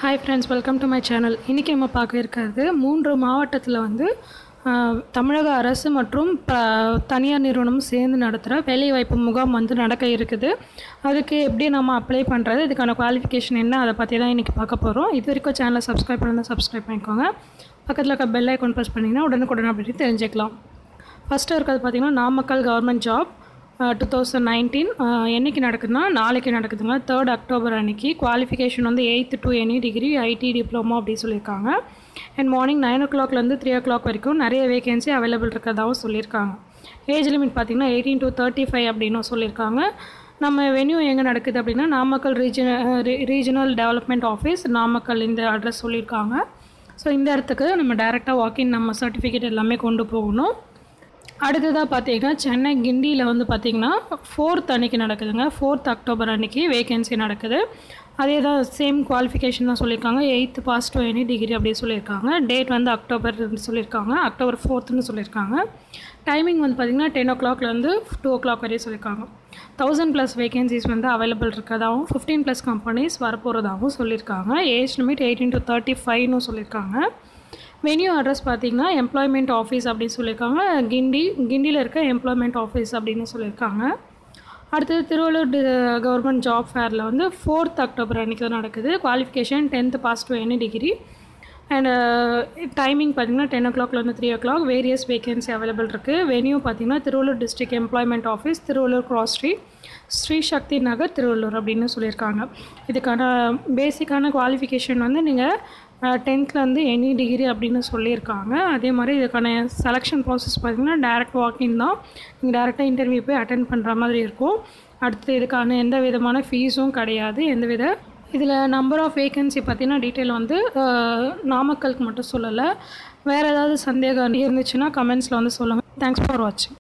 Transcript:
hi friends welcome to my channel இன்றைக்கி நம்ம பார்க்க இருக்கிறது மூன்று மாவட்டத்தில் வந்து ஆஹ், தமிழக அரசு மற்றும் ப தனியார் நிறுவனம் சேர்ந்து நடத்துகிற வேலைவாய்ப்பு முகாம் வந்து நடக்க இருக்குது அதுக்கு எப்படி நம்ம அப்ளை பண்ணுறது இதுக்கான குவாலிஃபிகேஷன் என்ன அதை பற்றி தான் இன்றைக்கி பார்க்க போகிறோம் இது வரைக்கும் சேனலை சப்ஸ்கிரைப் பண்ணால் சப்ஸ்கிரைப் பண்ணிக்கோங்க பக்கத்தில் இருக்க பெல் ஐக்கான் ப்ரெஸ் பண்ணிங்கன்னா உடனுக்குடன் அப்படி தெரிஞ்சுக்கலாம் ஃபஸ்ட்டு இருக்கிறது பார்த்திங்கன்னா Namakkal government job two thousand nineteen என்றைக்கு நடக்குதுன்னா நாளைக்கு நடக்குதுங்க தேர்ட் அக்டோபர் அன்னைக்கு குவாலிஃபிகேஷன் வந்து eighth to any degree IT diploma அப்படி சொல்லியிருக்காங்க and morning nine o'clock three o'clock வரைக்கும் நிறைய வேகன்சி அவைலபிள் இருக்கிறதாவும் சொல்லியிருக்காங்க ஏஜ் லிமிட் பார்த்திங்கன்னா எயிட்டீன் டு தேர்ட்டி ஃபைவ் அப்படின்னு சொல்லியிருக்காங்க நம்ம வென்யூ எங்கே நடக்குது அப்படின்னா Namakkal region regional development office Namakkal இந்த அட்ரஸ் சொல்லியிருக்காங்க ஸோ இந்த இடத்துக்கு நம்ம டேரெக்டாக வாக்கின் நம்ம சர்டிஃபிகேட் எல்லாமே கொண்டு போகணும் அடுத்ததாக பார்த்தீங்கன்னா சென்னை கிண்டியில் வந்து பார்த்தீங்கன்னா ஃபோர்த் அன்னைக்கு நடக்குதுங்க ஃபோர்த் அக்டோபர் அன்னைக்கு வேகன்சி நடக்குது அதே தான் சேம் குவாலிஃபிகேஷன் தான் சொல்லியிருக்காங்க eighth pass to any degree அப்படி சொல்லியிருக்காங்க டேட் வந்து அக்டோபர் சொல்லியிருக்காங்க அக்டோபர் ஃபோர்த்துன்னு சொல்லியிருக்காங்க டைமிங் வந்து பார்த்திங்கன்னா ten o'clock two o'clock வரையும் சொல்லியிருக்காங்க தௌசண்ட் ப்ளஸ் வேகன்சிஸ் வந்து அவைலபிள் இருக்கிறதாகவும் ஃபிஃப்டீன் ப்ளஸ் கம்பெனிஸ் வரப்போகிறதாகவும் சொல்லியிருக்காங்க age limit eighteen to thirty ஃபைவ்னு சொல்லியிருக்காங்க வென்யூ அட்ரஸ் பார்த்தீங்கன்னா எம்ப்ளாய்மெண்ட் ஆஃபீஸ் அப்படின்னு சொல்லியிருக்காங்க கிண்டி கிண்டியில் இருக்க எம்ப்ளாய்மெண்ட் ஆஃபீஸ் அப்படின்னு சொல்லியிருக்காங்க அடுத்தது திருவள்ளூர் கவர்மெண்ட் ஜாப் ஃபேரில் வந்து ஃபோர்த் அக்டோபர் அன்றைக்கி தான் நடக்குது qualification tenth pass to any degree and timing பார்த்தீங்கன்னா ten o'clock three o'clock various vacancy available இருக்குது வென்யூ பார்த்தீங்கன்னா Tiruvallur district employment office Tiruvallur cross street Sri Sakthi Nagar Tiruvallur அப்படின்னு சொல்லியிருக்காங்க இதுக்கான பேசிக்கான குவாலிஃபிகேஷன் வந்து நீங்கள் டென்த்லேருந்து எனி டிகிரி அப்படின்னு சொல்லியிருக்காங்க அதே மாதிரி இதுக்கான செலெக்ஷன் ப்ராசஸ் பார்த்திங்கன்னா டேரக்ட் வாக்கின் தான் நீங்கள் டேரெக்டாக இன்டர்வியூ போய் அட்டன் பண்ணுற மாதிரி இருக்கும் அடுத்து இதுக்கான எந்த விதமான ஃபீஸும் கிடையாது எந்த வித இதில் நம்பர் ஆஃப் வேகன்சி பார்த்தீங்கன்னா டீட்டெயில் வந்து அஹ், நாமக்கலுக்கு மட்டும் சொல்லலை வேறு ஏதாவது சந்தேகம் இருந்துச்சுன்னா கமெண்ட்ஸில் வந்து சொல்லுங்கள் தேங்க்ஸ் ஃபார் வாட்சிங்